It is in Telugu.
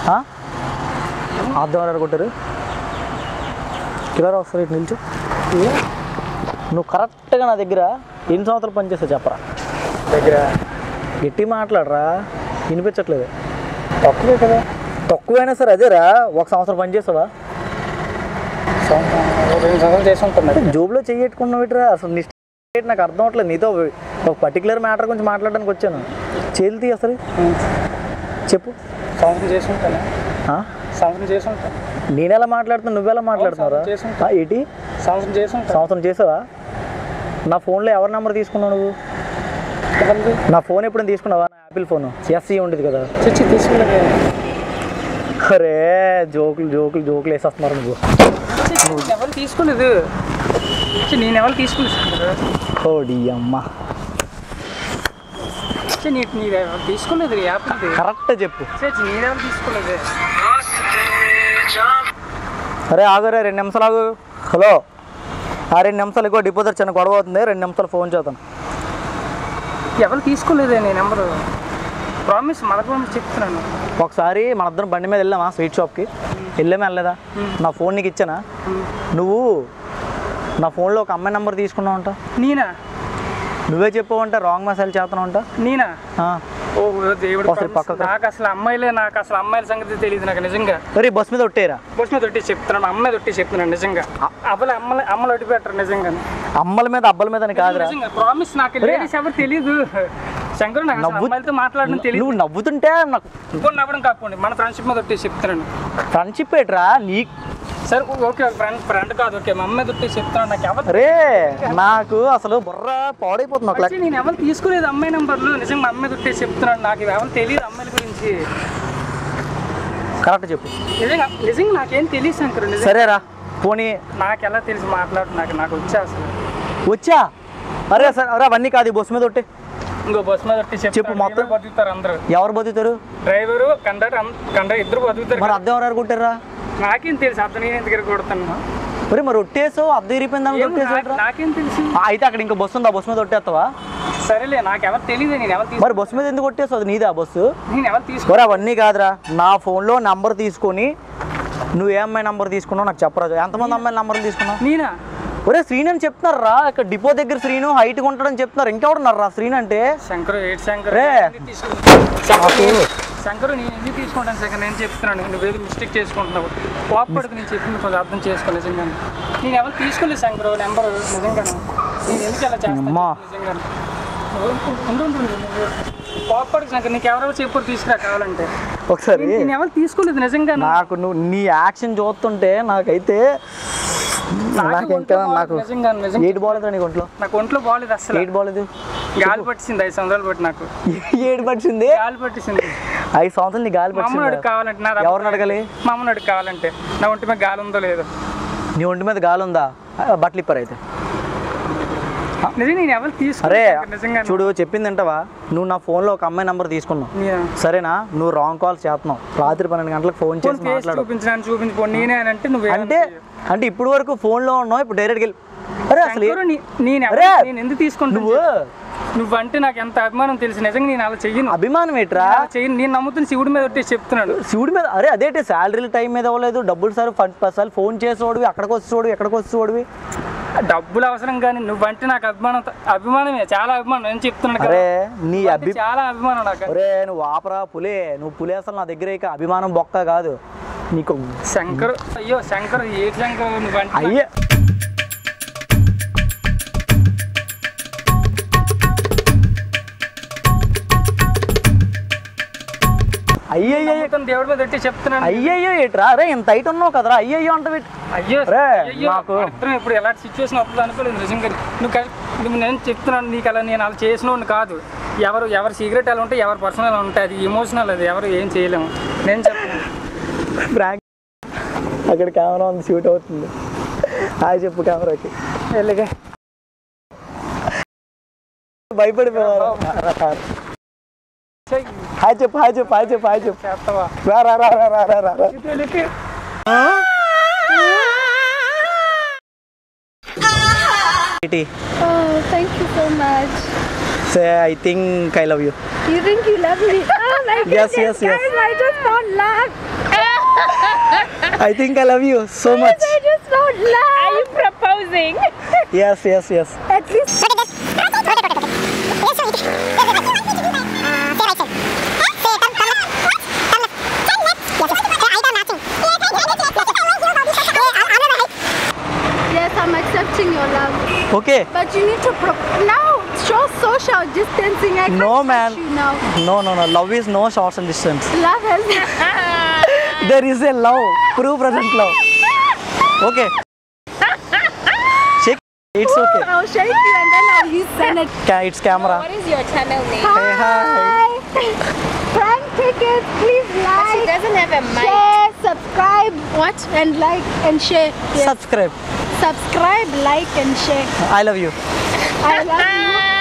ఆ? అర్థం ఎవరు కొట్టారు కిలర్ వస్తారు ఇటు నిల్చు నువ్వు కరెక్ట్గా నా దగ్గర ఎన్ని సంవత్సరాలు పనిచేస్తావు చెప్పరా దగ్గర గట్టి మాట్లాడరా వినిపించట్లేదు తక్కువే కదా తక్కువైనా సరే అదేరా ఒక సంవత్సరం పనిచేస్తావా సంవత్సరం రెండు సంవత్సరాలు చేసి ఉంటాను జోబులో చెయ్యట్టుకున్నావు ఇట్రా అసలు నీ స్టేట్ నాకు అర్థం అవట్లేదు నీతో ఒక పర్టికులర్ మ్యాటర్ గురించి మాట్లాడడానికి వచ్చాను చేతులు తీ అసలు చెప్పు సంవత్సరం చేసి ఉంటాను ఆ? సంవత్సరం చేసి ఉంటాను నేను ఎలా మాట్లాడుతున్నా నువ్వెలా మాట్లాడుతున్నారా చేసి ఉంటా. ఆ, ఏంటి సంవత్సరం చేసి ఉంటాను సంవత్సరం చేసావా నా ఫోన్లో ఎవరి నెంబర్ తీసుకున్నావు నువ్వు ఎవరిది? నా ఫోన్ ఎప్పుడైనా తీసుకున్నావా నా యాపిల్ ఫోన్ ఎస్సీ ఉండేది కదా చచ్చి తీసుకున్నది అరే జోకులు జోకులు జోకులు వేసేస్తున్నారు నువ్వు నేను ఎవరు తీసుకోలేదు ఛీ, నేను ఎవరు తీసుకోలేదు ఓడి అమ్మ ఛీ, నీ నీ ఎవరు తీసుకోలేదు ఈ యాప్ ఇది కరెక్ట్ చెప్పు ఛీ, ఛీ, నేను ఎవరు తీసుకోలేదు అరే ఆగురే రెండు నిమిషాలు ఆగు హలో ఆ రెండు నిమిషాలు ఎక్కువ డిపోజిట్ చిన్న గొడవ అవుతుంది రెండు నిమిషాలు ఫోన్ చేద్దాం ఎవరు తీసుకోలేదే నీ నెంబరు ప్రామిస్ మన ప్రామిస్ చెప్తున్నాను ఒకసారి మన ఇద్దరం బండి మీద వెళ్ళామా స్వీట్ షాప్కి వెళ్ళామా వెళ్ళలేదా నా ఫోన్ నీకు ఇచ్చానా నువ్వు నా ఫోన్లో ఒక అమ్మాయి నెంబర్ తీసుకున్నావు అంట నేనా నువ్వే చెప్పావంట రాంగ్ మెసేజ్ చేస్తున్నావు అంట నేనా ఆ. ఓ దేవుడు ఒకసారి పక్కకు రా. నాకు అసలు అమ్మాయిలే నాకు అసలు అమ్మాయిల సంగతి తెలియదు నాకు నిజంగా మరి బస్ మీద ఒట్టేరా బస్ మీద తొట్టి చెప్తున్నాను అమ్మాయి తొట్టి చెప్తున్నాను నిజంగా అవ్వలే అమ్మలు అమ్మలు ఒట్టి పెట్టరు నిజంగా అమ్మల మీద అబ్బల మీద అని కాదురా నిజంగా ప్రామిస్ నాకు లేడీస్ ఎవరు తెలియదు శంకర్ నాకు అసలు నవ్వు- అమ్మాయిలతో మాట్లాడడం తెలియదు నువ్వు నవ్వుతుంటే నాకు ఇంకొని నవ్వడం కాకపోండి మన ఫ్రెండ్షిప్ మీద ఒట్టి చెప్తున్నాను ఫ్రెండ్షిప్ ఏట్రా నీ సరే ఓకే ఫ్రెండ్ ఫ్రెండ్ కాదు ఓకే మా అమ్మాయి తొట్టి చెప్తున్నాను నాకు ఎవరు రే నాకు అసలు బుర్ర పాడైపోతుంది ఒక వచ్చి నేను ఎవరు తీసుకోలేదు అమ్మాయి నెంబర్లు నిజంగా మా అమ్మాయి తొట్టి చెప్తున్నాను నాకు ఎవరు తెలియదు అమ్మాయిల గురించి కరెక్ట్ చెప్పు నిజంగా నిజంగా నాకేం తెలియదు శంకర్ నిజంగా సరేరా పోనీ నాకు ఎలా తెలిసి మాట్లాడు నాకు నాకు వచ్చా అసలు వచ్చా అరే సరే అరే అవన్నీ కాదు ఈ బస్సు మీద ఒట్టే ఇంకో బస్ మీద ఒట్టి చెప్పు చెప్తాను మొత్తం. ఏమేమి బతుకుతారు అందరూ ఎవరు బతుకుతారు డ్రైవరు కండక్టర్ కండక్టర్ ఇద్దరు బతుకుతారు మరి అద్దెం ఎవరు కొట్టారా నాకేం తెలుసు అతను నేను ఎందుకు కొడుతాను మరి మరి ఒట్టేసావు అద్దె ఇరిపోయిందని ఏమో ఒట్టేసావు నాకు- నాకేం తెలుసు అయితే అక్కడ ఇంకా బస్సు ఉంది ఆ బస్సు మీద ఒట్టేస్తావా సరేలే నాకు ఎవరు తెలియదు నేను ఎవరు తీసు మరి బస్సు మీద ఎందుకు కొట్టేసావు అది నీదా బస్సు నేను ఎవరు తీసుకో మరి అవన్నీ కాదురా నా ఫోన్లో నంబర్ తీసుకొని నువ్వు ఏ అమ్మాయి నంబర్ తీసుకున్నావు నాకు చెప్పరాదు ఎంతమంది అమ్మాయిల నంబర్లు తీసుకున్నావు నేనా ఒరే శ్రీను అని చెప్తున్నారు రా ఇక్కడ డిపో దగ్గర శ్రీను హైట్ ఉంటాడని చెప్తున్నారు ఇంకెవడున్నారు రా శ్రీను అంటే శంకర్ ఎయిట్ శంకర్ రే. నేను తీసుకో- శంకర్ నేను ఎందుకు తీసుకుంటాను శంకర్ నేను చెప్తున్నాను నువ్వేదో మిస్టేక్ చేసుకుంటున్నావు కోప్పడికి నేను చెప్పింది కొంచెం అర్థం చేసుకో నిజంగా నేను ఎవరు తీసుకోలేదు శంకర్ నెంబర్ నిజంగా నేను ఎందుకు అలా చేస్తాను అమ్మా. నిజంగా ఉండు ఉండు ఉండు. కోప్పడికి శంకర్ నీకు ఎవరెవరు చెప్పు తీసుకురా కావాలంటే ఒకసారి నేను నేను ఎవరు తీసుకోలేదు నిజంగా నాకు నువ్వు నీ యాక్షన్ చూస్తుంటే నాకైతే నాకు ఇంకా నాకు నిజంగా నిజంగా ఏడు బాగాలేదు నీకు ఒంట్లో నాకు ఒంట్లో బాగాలేదు అసలు ఏడు బాగాలేదు గాలి పట్టింది ఐదు సంవత్సరాలు బట్టి నాకు ఏడు పట్టింది గాలి పట్టింది ఐదు సంవత్సరాలు నీ గాలి మా అమ్మని పట్టింది అడుగు కావాలంటే నా ఎవరిని అడగాలి మా అమ్మని అడుగు కావాలంటే నా ఒంటి మీద గాలి ఉందో లేదో నీ ఒంటి మీద గాలి ఉందా ఆ, బట్టలు ఇప్పారు అయితే నిజంగా నేను ఎవరు అరే తీసుకోలేదు నిజంగా చూడు చెప్పింది ఏంటవా నువ్వు నా ఫోన్లో ఒక అమ్మాయి నెంబర్ తీసుకున్నావు నేను సరేనా నువ్వు రాంగ్ కాల్స్ చేస్తున్నావు రాత్రి పన్నెండు గంటలకు ఫోన్ చేసి ఫేస్ మాట్లాడు చూపించడానికి చూపించుకో నేనే అని అంటే నువ్వు అంటే అంటే ఇప్పుడు వరకు ఫోన్లో ఉన్నావు ఇప్పుడు డైరెక్ట్గా వెళ్ళి అరే అసలు ఏ- నేను ఎవరు- అరే! నేను ఎందుకు తీసుకుంటాను నువ్వు నువ్వంటే నాకు ఎంత అభిమానం తెలుసు నిజంగా నేను అలా చెయ్యను అభిమానం ఏంట్రా అలా చెయ్యను నేను నమ్ముతున్న శివుడి మీద ఒట్టేసి చెప్తున్నాడు శివుడి మీద అరే అదేంటి శాలరీలు టైం మీద అవ్వలేదు డబ్బులు సార్ పదిసార్లు ఫోన్ చేసేవాడివి అక్కడికి వచ్చేవాడివి ఎక్కడికి వచ్చేవాడివి డబ్బులు అవసరం కానీ నువ్వంటే నాకు అభిమానం అభిమానమే చాలా అభిమానం నేను చెప్తున్నాను కదా. అరే నీ నువ్వంటే అభి చాలా అభిమానం నాకు ఒరే నువ్వు ఆపరా పులే నువ్వు పులే అసలు నా దగ్గర ఇక అభిమానం బొక్క కాదు నీకు శంకర్ అయ్యో శంకర్ ఏ శంకర్ నువ్వంటే నాకు- అయ్యే అయ్యయ్యో నమ్ముతున్న దేవుడి మీద ఒట్టి చెప్తున్నాను అయ్యయ్యో ఏట్రా అరే ఇంత హైట్ ఉన్నావు కదరా అయ్యయ్యో అంటే అయ్యో రే, అయ్యో నాకు- మాత్రం ఇప్పుడు ఎలాంటి సిచ్యువేషన్ వస్తుంది అనుకోలేదు నిజంగా నువ్వు కల్- నువ్వు నేను చెప్తున్నాను నీకు అలా నేను అలా చేసిన కాదు ఎవరు ఎవరి సీక్రెట్ అలా ఉంటే ఎవరి పర్సనల్ అలా ఉంటాయి అది ఎమోషనల్ అది ఎవరు ఏం చేయలేము నేను చెప్తున్నాను ప్రాంక్ అక్కడ కెమెరా ఉంది షూట్ అవుతుంది హాయ్ చెప్పు కెమెరాకి వెళ్ళగా భయపడిపోయారు హాయ్ చెప్పు హాయ్ చెప్పు హాయ్ చెప్పు హాయ్ చెప్పు చేస్తావా రా రా రా రా రా రా రా రా తెలిపి ఏంటి Oh, thank you so much. Say I think I love you You think you love me? Oh my Yes, goodness, yes, yes. guys, I just found love. I think I love you so much I just don't lie. Are you proposing? Yes yes yes At least yes, I'm accepting your love. Okay But you need to pro- now show social distancing. I can't No, touch man. you now. No no no love is no shorts and distance Love has. There is a love prove present love okay check it's okay I'll shake you and then I'll use Senate. It's camera What is your channel name? Hey, hi. Prank tickets, please She like, doesn't have a mic. share, subscribe, what? And like and share. Yes. Subscribe subscribe, like, and share. I love you I love you.